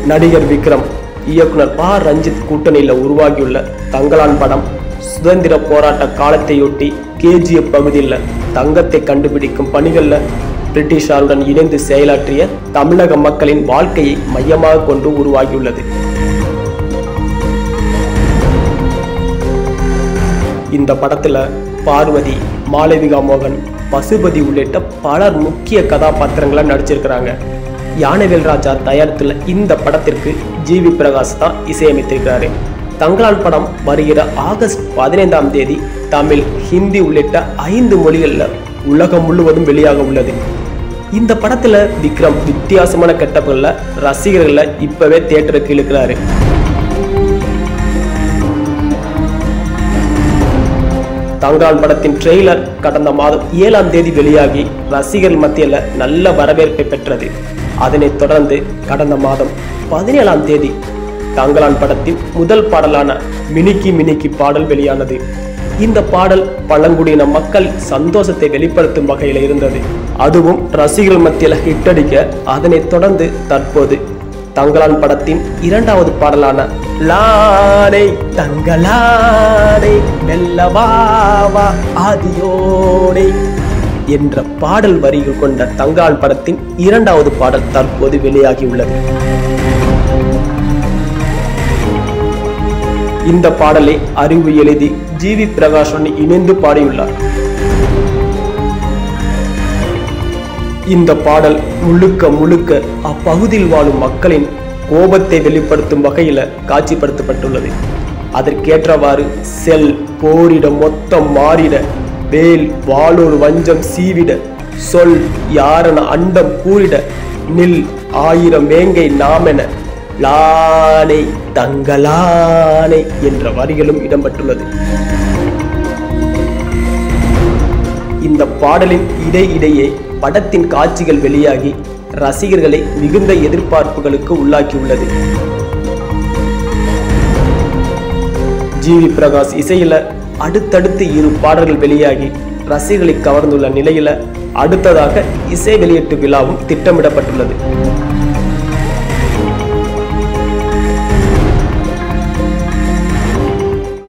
நடிகர் விக்ரம் இயக்குனர் ப ரஞ்சித் கூட்டணியில் உருவாகியுள்ள தங்கலான் படம் சுதந்திர போராட்ட காலத்தையொட்டி கேஜிஎஃப் பகுதியில் தங்கத்தை கண்டுபிடிக்கும் பணிகளில் பிரிட்டிஷாருடன் இணைந்து செயலாற்றிய தமிழக மக்களின் வாழ்க்கையை மையமாக கொண்டு உருவாகியுள்ளது இந்த படத்துல பார்வதி மாளவிகா மோகன் பசுபதி உள்ளிட்ட பலர் முக்கிய கதாபாத்திரங்களை நடிச்சிருக்கிறாங்க யானவேல் ராஜா தயாரித்துள்ள இந்த படத்திற்கு ஜிவி பிரகாஷ் தான் இசையமைத்திருக்கிறாரு தங்கலான் படம் வருகிற ஆகஸ்ட் பதினைந்தாம் தேதி தமிழ் ஹிந்தி உள்ளிட்ட ஐந்து மொழிகளில் உலகம் முழுவதும் வெளியாக உள்ளது இந்த படத்துல விக்ரம் வித்தியாசமான கெட்டப்புகளில் ரசிகர்களை இப்பவே தியேட்டருக்கு இழுக்கிறாரு தங்கான் படத்தின் ட்ரெய்லர் கடந்த மாதம் ஏழாம் தேதி வெளியாகி ரசிகர்கள் மத்தியில் நல்ல வரவேற்பை பெற்றது அதனைத் தொடர்ந்து கடந்த மாதம் பதினேழாம் தேதி தங்கலான் படத்தின் முதல் பாடலான மினிக்கி மினிக்கி பாடல் வெளியானது இந்த பாடல் பழங்குடியின மக்கள் சந்தோஷத்தை வெளிப்படுத்தும் வகையில் இருந்தது அதுவும் ரசிகர்கள் மத்தியில் ஹிட்டடிக்க அதனைத் தொடர்ந்து தற்போது தங்கலான் படத்தின் இரண்டாவது பாடலான லானை தங்கலானை மெல்லவாவா ஆதியோனை என்ற பாடல் வரிகள் கொண்ட தங்கலான் படத்தின் இரண்டாவது பாடல் தற்போது வெளியாகியுள்ளது இந்த பாடலை அறிவு எழுதி ஜிவி பிரகாஷுடன் இணைந்து பாடியுள்ளார் இந்த பாடல் முழுக்க முழுக்க அப்பகுதியில் வாழும் மக்களின் கோபத்தை வெளிப்படுத்தும் வகையில் காட்சிப்படுத்தப்பட்டுள்ளது அதற்கேற்றவாறு செல் போரிட மொத்தம் மாறிட வேல் வாளோர் வஞ்சம் சீவிட சொல் யாரென அண்டம் கூறிட நில் ஆயிரம் வேங்கை நாமென லானை தங்கலானை என்ற வரிகளும் இடம்பெற்றுள்ளது இந்த பாடலின் இடையிடையே படத்தின் காட்சிகள் வெளியாகி ரசிகர்களை மிகுந்த எதிர்பார்ப்புகளுக்கு உள்ளாக்கியுள்ளது ஜிவி பிரகாஷ் இசையில அடுத்தடுத்து இரு பாடல்கள் வெளியாகி ரசிகர்களை கவர்ந்துள்ள நிலையில அடுத்ததாக இசை வெளியீட்டு விழாவும் திட்டமிடப்பட்டுள்ளது